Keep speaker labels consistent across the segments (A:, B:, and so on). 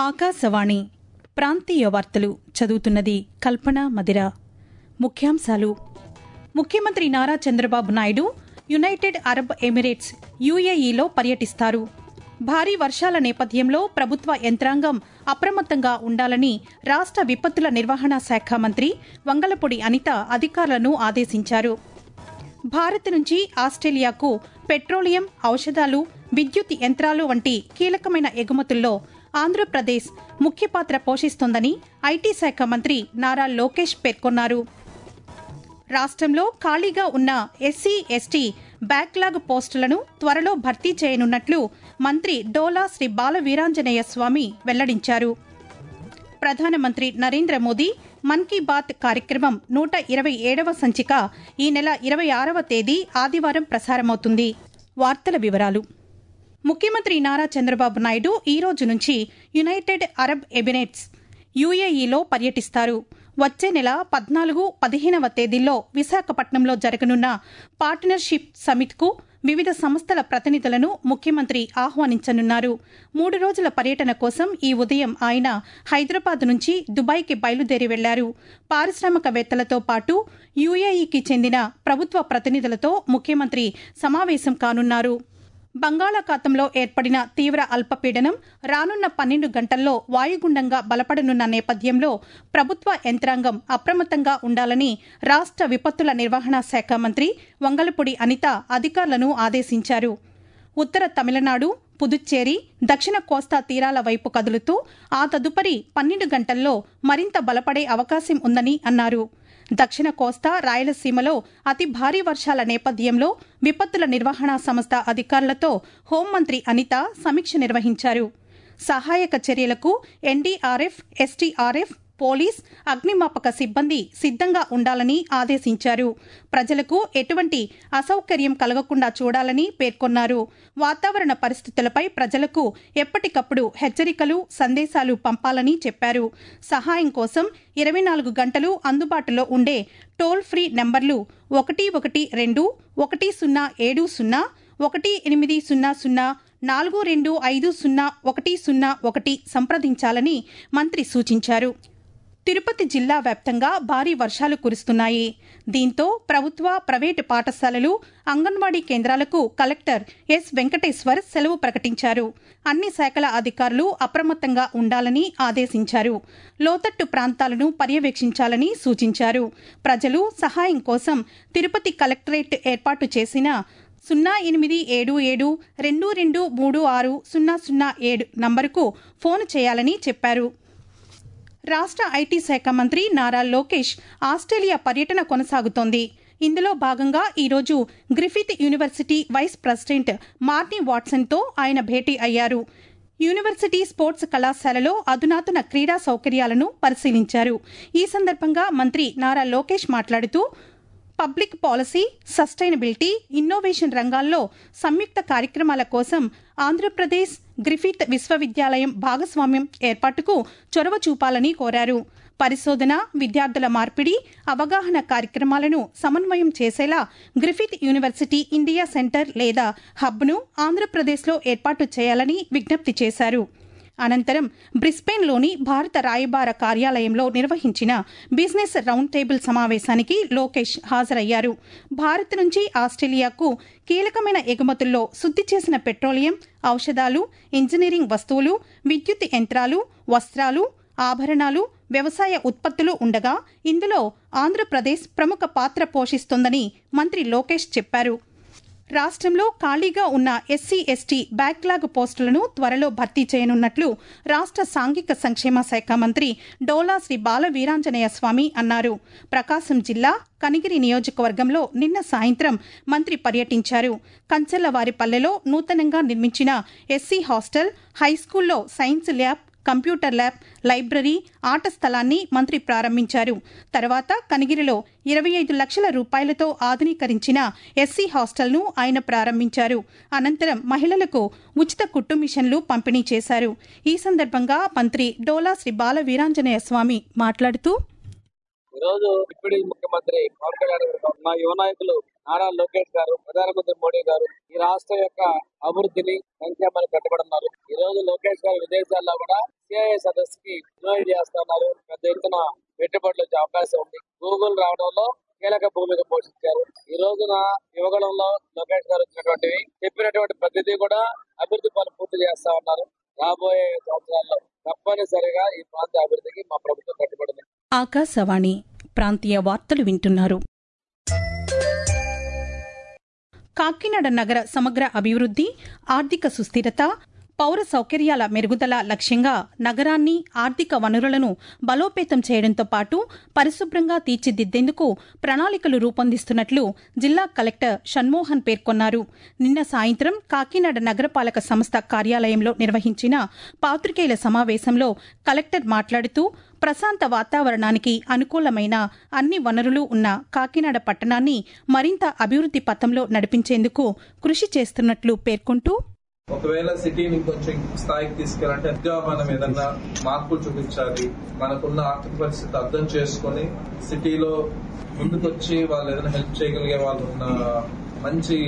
A: ఆకాశవాణి ప్రాంతీయ వార్తలు చదువుతున్నది కల్పన మదిర ముఖ్యాంశాలు ముఖ్యమంత్రి Nara Chandrababu Naidu United Arab Emirates యుఏఈలో పర్యటిస్తారు భారీ వర్షాల నేపథ్యంలో ప్రభుత్వ యంత్రాంగం అప్రమత్తంగా ఉండాలని రాష్ట్ర విపత్తుల నిర్వహణ శాఖ మంత్రి వంగలపూడి అనిత అధికారులను ఆదేశించారు భారత్ నుంచి ఆస్ట్రేలియాకు పెట్రోలియం ఔషధాలు విద్యుత్ యంత్రాలు వంటి కీలకమైన ఎగుమతుల్లో ఆంధ్రప్రదేశ్ ముఖ్య పాత్ర పోషిస్తోందని ఐటీ శాఖ మంత్రి నారా లోకేష్ పేర్కొన్నారు రాష్ట్రంలో ఖాళీగా ఉన్న ఎస్సీ ఎస్టీ బ్యాక్లాగ్ పోస్టులను త్వరలో భర్తీ చేయనున్నట్లు మంత్రి డోలా శ్రీ బాల వీరాంజనేయ స్వామి వెల్లడించారు ప్రధానమంత్రి నరేంద్ర మోదీ మన్ కీ బాత్ కార్యక్రమం నూట ఇరవై ఏడవ సంచిక ఈ నెల ఇరవై ఆరవ తేదీ ఆదివారం ప్రసారమవుతుంది వార్తల వివరాలు ముఖ్యమంత్రి నారా చంద్రబాబు నాయుడు ఈ రోజు నుంచి యునైటెడ్ అరబ్ ఎమిరేట్స్ యుఏఈలో పర్యటిస్తారు వచ్చే నెల పద్నాలుగు పదిహేనవ తేదీల్లో విశాఖపట్నంలో జరగనున్న పార్ట్నర్షిప్ సమిట్కు వివిధ సంస్థల ప్రతినిధులను ముఖ్యమంత్రి ఆహ్వానించనున్నారు మూడు రోజుల పర్యటన కోసం ఈ ఉదయం ఆయన హైదరాబాద్ నుంచి దుబాయ్కి బయలుదేరి వెళ్లారు పారిశ్రామికవేత్తలతో పాటు యుఏఈకి చెందిన ప్రభుత్వ ప్రతినిధులతో ముఖ్యమంత్రి సమావేశం కానున్నారు బంగాళాఖాతంలో ఏర్పడిన తీవ్ర అల్పపీడనం రానున్న పన్నెండు గంటల్లో వాయుగుండంగా బలపడనున్న నేపథ్యంలో ప్రభుత్వ యంత్రాంగం అప్రమత్తంగా ఉండాలని రాష్ట్ర విపత్తుల నిర్వహణ శాఖ మంత్రి వంగలపూడి అనిత అధికారులను ఆదేశించారు ఉత్తర తమిళనాడు పుదుచ్చేరి దక్షిణ కోస్తా తీరాల వైపు కదులుతూ ఆ తదుపరి పన్నెండు గంటల్లో మరింత బలపడే అవకాశం ఉందని అన్నారు దక్షిణ కోస్తా రాయలసీమలో అతి భారీ వర్షాల నేపథ్యంలో విపత్తుల నిర్వహణ సంస్థ అధికారులతో హోంమంత్రి అనిత సమీక్ష నిర్వహించారు సహాయక చర్యలకు ఎన్డీఆర్ఎఫ్ ఎస్టీఆర్ఎఫ్ పోలీస్ అగ్నిమాపక సిబ్బంది సిద్ధంగా ఉండాలని ఆదేశించారు ప్రజలకు ఎటువంటి అసౌకర్యం కలగకుండా చూడాలని పేర్కొన్నారు వాతావరణ పరిస్థితులపై ప్రజలకు ఎప్పటికప్పుడు హెచ్చరికలు సందేశాలు పంపాలని చెప్పారు సహాయం కోసం ఇరవై నాలుగు గంటలు అందుబాటులో ఉండే టోల్ ఫ్రీ నెంబర్లు ఒకటి ఒకటి రెండు ఒకటి సున్నా ఏడు సున్నా ఒకటి ఎనిమిది సున్నా సున్నా నాలుగు రెండు ఐదు సున్నా ఒకటి సున్నా ఒకటి సంప్రదించాలని మంత్రి సూచించారు తిరుపతి జిల్లా వ్యాప్తంగా భారీ వర్షాలు కురుస్తున్నాయి దీంతో ప్రభుత్వ ప్రైవేటు పాఠశాలలు అంగన్వాడీ కేంద్రాలకు కలెక్టర్ ఎస్ వెంకటేశ్వర్ సెలవు ప్రకటించారు అన్ని శాఖల అధికారులు అప్రమత్తంగా ఉండాలని ఆదేశించారు లోతట్టు ప్రాంతాలను పర్యవేక్షించాలని సూచించారు ప్రజలు సహాయం కోసం తిరుపతి కలెక్టరేట్ ఏర్పాటు చేసిన సున్నా ఎనిమిది ఏడు ఏడు రెండు రెండు మూడు ఆరు సున్నా సున్నా ఏడు నంబరుకు ఫోన్ చేయాలని చెప్పారు రాష్ట్ర ఐటీ శాఖ మంత్రి నారా లోకేష్ ఆస్ట్రేలియా పర్యటన కొనసాగుతోంది ఇందులో భాగంగా ఈరోజు Griffith university vice president Marnie వాట్సన్తో ఆయన భేటీ అయ్యారు యూనివర్సిటీ స్పోర్ట్స్ కళాశాలలో అధునాతన క్రీడా సౌకర్యాలను పరిశీలించారు ఈ సందర్భంగా మంత్రి నారా లోకేష్ మాట్లాడుతూ పబ్లిక్ పాలసీ సస్టైనబిలిటీ ఇన్నోవేషన్ రంగాల్లో సంయుక్త కార్యక్రమాల కోసం ఆంధ్రప్రదేశ్ గ్రిఫిత్ విశ్వవిద్యాలయం భాగస్వామ్యం ఏర్పాటుకు చొరవ చూపాలని కోరారు పరిశోధన విద్యార్థుల మార్పిడి అవగాహన కార్యక్రమాలను సమన్వయం చేసేలా గ్రిఫిత్ యూనివర్సిటీ ఇండియా సెంటర్ లేదా హబ్ను ఆంధ్రప్రదేశ్లో ఏర్పాటు చేయాలని విజ్ఞప్తి చేశారు అనంతరం బ్రిస్బెన్లోని భారత రాయబార కార్యాలయంలో నిర్వహించిన బిజినెస్ రౌండ్ టేబుల్ సమావేశానికి లోకేష్ హాజరయ్యారు భారత్ నుంచి ఆస్ట్రేలియాకు కీలకమైన ఎగుమతుల్లో శుద్ధి చేసిన పెట్రోలియం ఔషధాలు ఇంజనీరింగ్ వస్తువులు విద్యుత్ యంత్రాలు వస్త్రాలు ఆభరణాలు వ్యవసాయ ఉత్పత్తులు ఉండగా ఇందులో ఆంధ్రప్రదేశ్ ప్రముఖ పాత్ర పోషిస్తోందని మంత్రి లోకేష్ చెప్పారు రాష్ట్రంలో ఖాళీగా ఉన్న ఎస్సీ ఎస్టీ బ్యాక్లాగ్ పోస్టులను త్వరలో భర్తీ చేయనున్నట్లు రాష్ట్ర సాంఘిక సంక్షేమ శాఖ మంత్రి డోలా శ్రీ బాల వీరాంజనేయ స్వామి అన్నారు ప్రకాశం జిల్లా కనిగిరి నియోజకవర్గంలో నిన్న సాయంత్రం మంత్రి పర్యటించారు కంచెలవారిపల్లెలో నూతనంగా నిర్మించిన ఎస్సీ హాస్టల్ హైస్కూల్లో science lab computer lab library ఆట స్థలాన్ని మంత్రి ప్రారంభించారు తర్వాత కనిగిరిలో ఇరవై ఐదు లక్షల రూపాయలతో ఆధునీకరించిన ఎస్సీ హాస్టల్ను ఆయన ప్రారంభించారు అనంతరం మహిళలకు ఉచిత కుట్టు మిషన్లు పంపిణీ చేశారు ఈ సందర్భంగా మంత్రి డోలా శ్రీ బాల వీరాంజనేయ స్వామి మాట్లాడుతూ
B: ఈరోజు డిప్యూటీ ముఖ్యమంత్రి పవన్ కళ్యాణ్ గారు మా యువ నాయకులు నారా లోకేష్ గారు ప్రధానమంత్రి మోడీ గారు ఈ రాష్ట్ర యొక్క అభివృద్ధిని సంక్షేమాన్ని కట్టుబడున్నారు ఈ రోజు లోకేష్ గారు విదేశాల్లో కూడా సిఐఏ సదస్సుకి ఇన్వైట్ చేస్తున్నారు పెద్ద ఎత్తున పెట్టుబడులు వచ్చే అవకాశం ఉంది గూగుల్ రావడంలో కీలక భూమిక పోషించారు ఈ రోజున యువగళంలో లోకేష్ గారు వచ్చినటువంటివి చెప్పినటువంటి ప్రతిదీ కూడా అభివృద్ధి పనులు పూర్తి చేస్తా ఉన్నారు రాబోయే సంవత్సరాల్లో తప్పనిసరిగా ఈ ప్రాంత అభివృద్ధికి మా ప్రభుత్వం కట్టుబడింది
A: ఆకాశవాణి ప్రాంతీయ వార్తలు వింటున్నారు కాకినాడ నగర సమగ్ర అభివృద్ధి ఆర్థిక సుస్థిరత పౌర సౌకర్యాల మెరుగుదల లక్ష్యంగా నగరాన్ని ఆర్థిక వనరులను బలోపేతం చేయడంతో పాటు పరిశుభ్రంగా తీర్చిదిద్దేందుకు ప్రణాళికలు రూపొందిస్తున్నట్లు జిల్లా కలెక్టర్ షణ్మోహన్ పేర్కొన్నారు నిన్న సాయంత్రం కాకినాడ నగరపాలక సంస్థ కార్యాలయంలో నిర్వహించిన పాత్రికేయుల సమావేశంలో కలెక్టర్ మాట్లాడుతూ ప్రశాంత వాతావరణానికి అనుకూలమైన అన్ని వనరులు ఉన్న కాకినాడ పట్టణాన్ని మరింత అభివృద్ది పథంలో నడిపించేందుకు కృషి చేస్తున్నట్లు పేర్కొంటూ
C: ఒకవేళ సిటీని కొంచెం స్థాయికి తీసుకెళ్ళాలంటే ఇంకా మనం ఏదన్నా మార్పులు చూపించాలి మనకున్న ఆర్థిక పరిస్థితి అర్థం చేసుకొని సిటీలో ముందుకొచ్చి వాళ్ళు ఏదైనా హెల్ప్ చేయగలిగే వాళ్ళు ఉన్న మంచి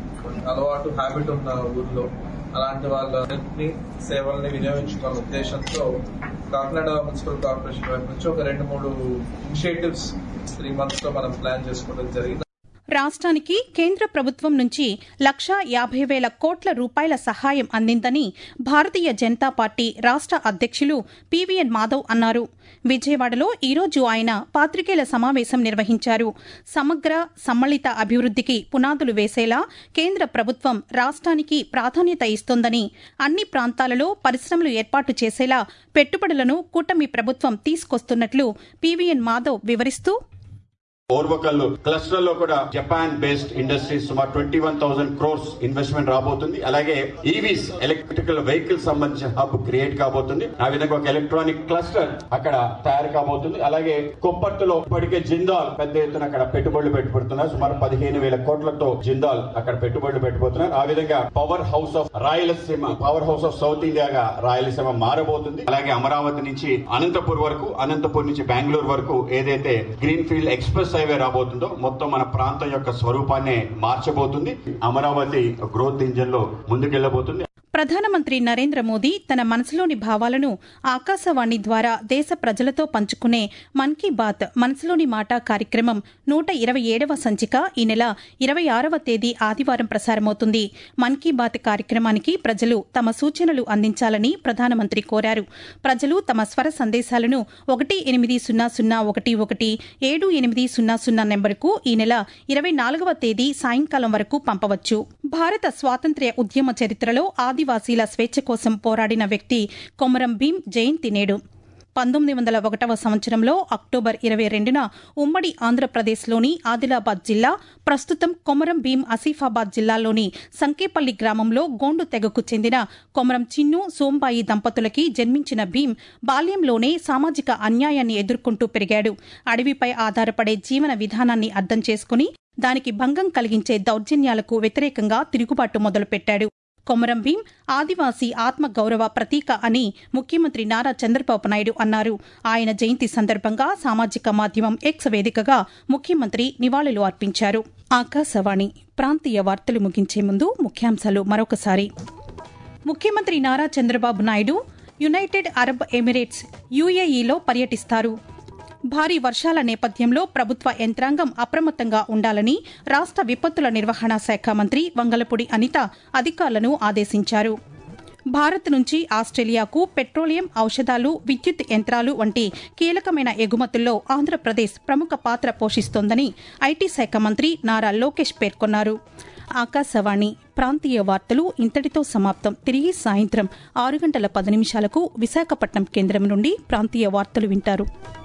C: అలవాటు హ్యాబిట్ ఉన్న ఊర్లో అలాంటి వాళ్ళ ని సేవల్ని వినియోగించుకున్న ఉద్దేశంతో కాకినాడ మున్సిపల్ కార్పొరేషన్ వైపు నుంచి ఒక రెండు మూడు ఇనిషియేటివ్స్ త్రీ మంత్స్ లో మనం ప్లాన్ చేసుకోవడం జరిగింది
A: రాష్ట్రానికి కేంద్ర ప్రభుత్వం నుంచి లక్షా యాభై వేల కోట్ల రూపాయల సహాయం అందిందని భారతీయ జనతా పార్టీ రాష్ట్ర అధ్యక్షులు పివిఎన్ మాధవ్ అన్నారు విజయవాడలో ఈరోజు ఆయన పాత్రికేయుల సమావేశం నిర్వహించారు సమగ్ర సమ్మిళిత అభివృద్ధికి పునాదులు వేసేలా కేంద్ర ప్రభుత్వం రాష్ట్రానికి ప్రాధాన్యత ఇస్తోందని అన్ని ప్రాంతాలలో పరిశ్రమలు ఏర్పాటు చేసేలా పెట్టుబడులను కూటమి ప్రభుత్వం తీసుకొస్తున్నట్లు పివిఎన్ మాధవ్ వివరిస్తూ
D: ఓర్వకల్లు క్లస్టర్ లో కూడా జపాన్ బేస్డ్ ఇండస్ట్రీస్ సుమారు twenty one thousand crores investment రాబోతుంది అలాగే ఈవీస్ ఎలక్ట్రికల్ వెహికల్ సంబంధించిన హబ్ క్రియేట్ కాబోతుంది ఆ విధంగా ఒక ఎలక్ట్రానిక్ క్లస్టర్ అక్కడ తయారు కాబోతుంది అలాగే కొప్పర్తిలో ఇప్పటికే జిందాల్ పెద్ద ఎత్తున అక్కడ పెట్టుబడులు పెట్టుబడుతున్నారు సుమారు పదిహేను వేల కోట్లతో జిందాల్ అక్కడ పెట్టుబడులు పెట్టుబడుతున్నారు ఆ విధంగా power house of Rayalaseema power house of south ఇండియాగా రాయలసీమ మారబోతుంది అలాగే అమరావతి నుంచి అనంతపూర్ వరకు అనంతపూర్ నుంచి బెంగళూరు వరకు ఏదైతే గ్రీన్ ఫీల్డ్ ఎక్స్ప్రెస్ హైవే రాబోతుందో మొత్తం మన ప్రాంతం యొక్క స్వరూపాన్ని మార్చబోతుంది అమరావతి గ్రోత్ ఇంజన్ లో ముందుకెళ్లబోతుంది
A: ప్రధానమంత్రి నరేంద్ర మోదీ తన మనసులోని భావాలను ఆకాశవాణి ద్వారా దేశ ప్రజలతో పంచుకునే మన్ కీ బాత్ మనసులోని మాట కార్యక్రమం నూట ఇరవై ఏడవ సంచిక ఈ నెల ఇరవై ఆరవ తేదీ ఆదివారం ప్రసారమవుతుంది మన్ కీ బాత్ కార్యక్రమానికి ప్రజలు తమ సూచనలు అందించాలని ప్రధానమంత్రి కోరారు ప్రజలు తమ స్వర సందేశాలను ఒకటి ఎనిమిది సున్నా సున్నా ఒకటి ఒకటి ఏడు ఎనిమిది సున్నా సున్నా నెంబర్కు ఈ నెల ఇరవై నాలుగవ తేదీ సాయంకాలం వరకు పంపవచ్చు భారత స్వాతంత్ర్య ఉద్యమ చరిత్రలో ఆదివాసీల స్వేచ్ఛ కోసం పోరాడిన వ్యక్తి కొమరం భీం జయంతి నేడు పంతొమ్మిది వందల ఒకటవ సంవత్సరంలో అక్టోబర్ ఇరవై రెండున ఉమ్మడి ఆంధ్రప్రదేశ్లోని ఆదిలాబాద్ జిల్లా ప్రస్తుతం కొమరం భీం ఆసిఫాబాద్ జిల్లాలోని సంకేపల్లి గ్రామంలో గోండు తెగకు చెందిన కొమరం చిన్ను సోంబాయి దంపతులకి జన్మించిన భీం బాల్యంలోనే సామాజిక అన్యాయాన్ని ఎదుర్కొంటూ పెరిగాడు అడవిపై ఆధారపడే జీవన విధానాన్ని అర్థం చేసుకుని దానికి భంగం కలిగించే దౌర్జన్యాలకు వ్యతిరేకంగా తిరుగుబాటు మొదలుపెట్టాడు కొమరం భీం ఆదివాసీ ఆత్మ గౌరవ ప్రతీక అని ముఖ్యమంత్రి నారా చంద్రబాబు నాయుడు అన్నారు ఆయన జయంతి సందర్భంగా సామాజిక మాధ్యమం ఎక్స్ వేదికగా ముఖ్యమంత్రి నివాళులు అర్పించారు ఆకాశవాణి ప్రాంతీయ వార్తలు ముగించే ముందు ముఖ్యాంశాలు మరొకసారి ముఖ్యమంత్రి Nara Chandrababu Naidu United Arab Emirates యుఏఈలో పర్యటిస్తారు భారీ వర్షాల నేపథ్యంలో ప్రభుత్వ యంత్రాంగం అప్రమత్తంగా ఉండాలని రాష్ట విపత్తుల నిర్వహణ శాఖ మంత్రి వంగలపూడి అనిత అధికారులను ఆదేశించారు భారత్ నుంచి ఆస్ట్రేలియాకు పెట్రోలియం ఔషధాలు విద్యుత్ యంత్రాలు వంటి కీలకమైన ఎగుమతుల్లో ఆంధ్రప్రదేశ్ ప్రముఖ పాత్ర పోషిస్తోందని ఐటీ శాఖ మంత్రి నారా లోకేష్ పేర్కొన్నారు ఆకాశవాణి ప్రాంతీయ వార్తలు ఇంతటితో సమాప్తం తిరిగి సాయంత్రం ఆరు గంటల పది నిమిషాలకు విశాఖపట్నం కేంద్రం నుండి ప్రాంతీయ వార్తలు వింటారు